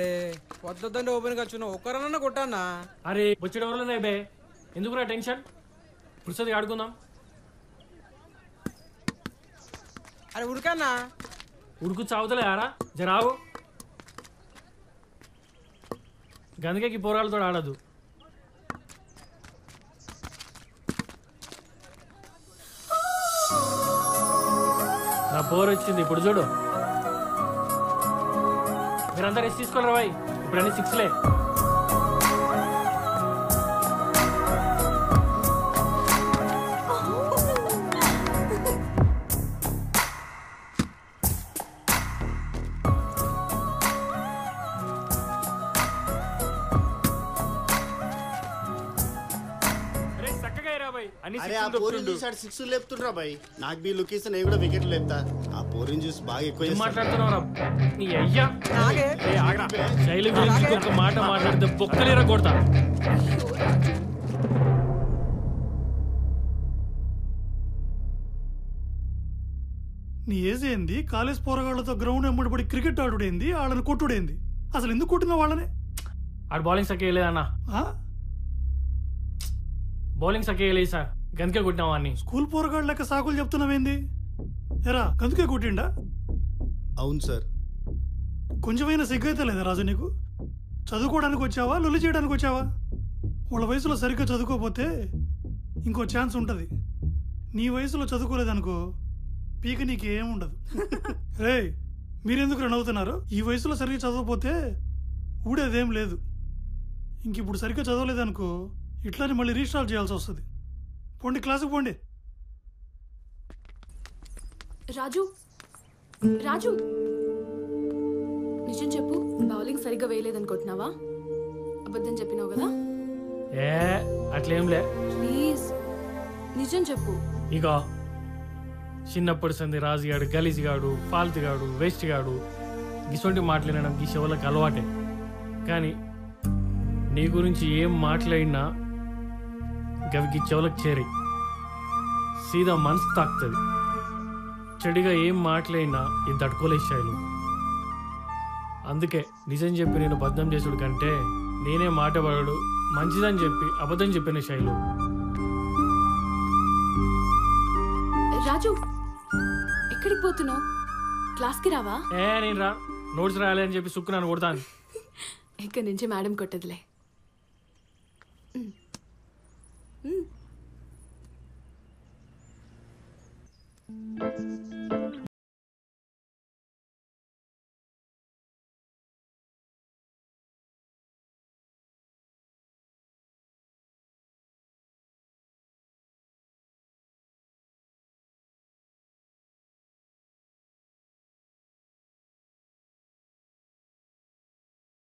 అరే వద్దంటే ఓపెన్ గా వచ్చున్నా ఒక్కరన్నా కొట్టానా అరే వచ్చేట వరలోనే బే ఎందుకురా టెన్షన్ పురుషది ఆడుకుందాం అరే ఉడకన్నా ఉడుకు చావుతలే ఆరా జరావు గందకి పోరాలతో ఆడదు నా పోర్ వచ్చింది ఇప్పుడు చూడు మీరంతా రెస్ట్ తీసుకోలేరా బాయ్ ఇప్పుడు అన్ని సిక్స్లే అరే చక్కగా అయ్యరా బాయ్ అన్ని అరే ఆ sixలు పోరిని దొక్కుతుండు. చూసి సిక్స్ లేపుతుండ్రా బాయ్ నాకు బీ లుక్ నేను కూడా వికెట్ లేపుతా ఆ పోరిని చూసి బాగా ఎక్కువ ఏం చేస్తాడు. మాట్లాడుతున్నావురా నీ అయ్యా నాగే ఏ ఆగరా శైలి గురించి ఒక మాట మాట్లాడితే బొక్కలేరా కొడతా నీ ఏజ్ ఏంది కాలేజ్ పోరగాళ్లతో గ్రౌండ్ ఎమ్మడిపడి క్రికెట్ ఆడుడేంది వాళ్ళని కొట్టుడేంది అసలు ఎందుకు కొట్టిన వాళ్ళని ఆడు బౌలింగ్ సక్క వేయలేదన్నా ఆ? బౌలింగ్ సక్క వేయలేదు సార్ గంతకే కొట్టినావా అన్ని స్కూల్ పోరగాళ్ళ లెక్క సాకులు చెప్తున్నావేంది ఎరా గందుకే కొట్టిండా అవును సార్ కొంచెమైనా సిగ్గైతే లేదా రాజు నీకు చదువుకోవడానికి వచ్చావా లొల్లి చేయడానికి వచ్చావా వాళ్ళ వయసులో సరిగ్గా చదువుకోకపోతే ఇంకో ఛాన్స్ ఉంటుంది నీ వయసులో చదువుకోలేదనుకో పీక నీకు ఏముండదు రే మీరెందుకు నవ్వుతున్నారు ఈ వయసులో సరిగ్గా చదవకపోతే ఊడేదేం లేదు ఇంక ఇప్పుడు సరిగ్గా చదవలేదనుకో ఇట్లానే మళ్ళీ రీస్టార్ట్ చేయాల్సి వస్తుంది పోండి క్లాసుకు పోండి రాజు రాజు నిజం చెప్పు బౌలింగ్ సరిగ్గా వేయలేదనుకుంటున్నావా అబద్ధం చెప్పినావు కదా ఏ అట్లేంలే ప్లీజ్ నిజం చెప్పు ఇక చిన్నప్పటి సంది రాజుగాడు గలీజ్గాడు ఫాల్తుగాడు వేస్ట్ గాడు గిసొంటి మాట్లాడడం ఈ శవులకు అలవాటే కానీ నీ గురించి ఏం మాట్లాడినా గవికి చెవులకు చేరి సీదా మనసు తాకుతుంది చెడుగా ఏం మాట్లాడినా ఇది తట్టుకోలే శైలు అందుకే నిజం చెప్పి నేను బద్దం చేసుడు కంటే నేనే మాట పడడు మంచిదని చెప్పి అబద్ధం చెప్పిన శైలు రాజు ఎక్కడికి పోతున్నావు క్లాస్కి రావా ఏ నేను రా నోట్స్ రాయాలి అని చెప్పి సుక్కు నన్ను కొడతాను ఇక్కడి నుంచి మేడం కొట్టదులే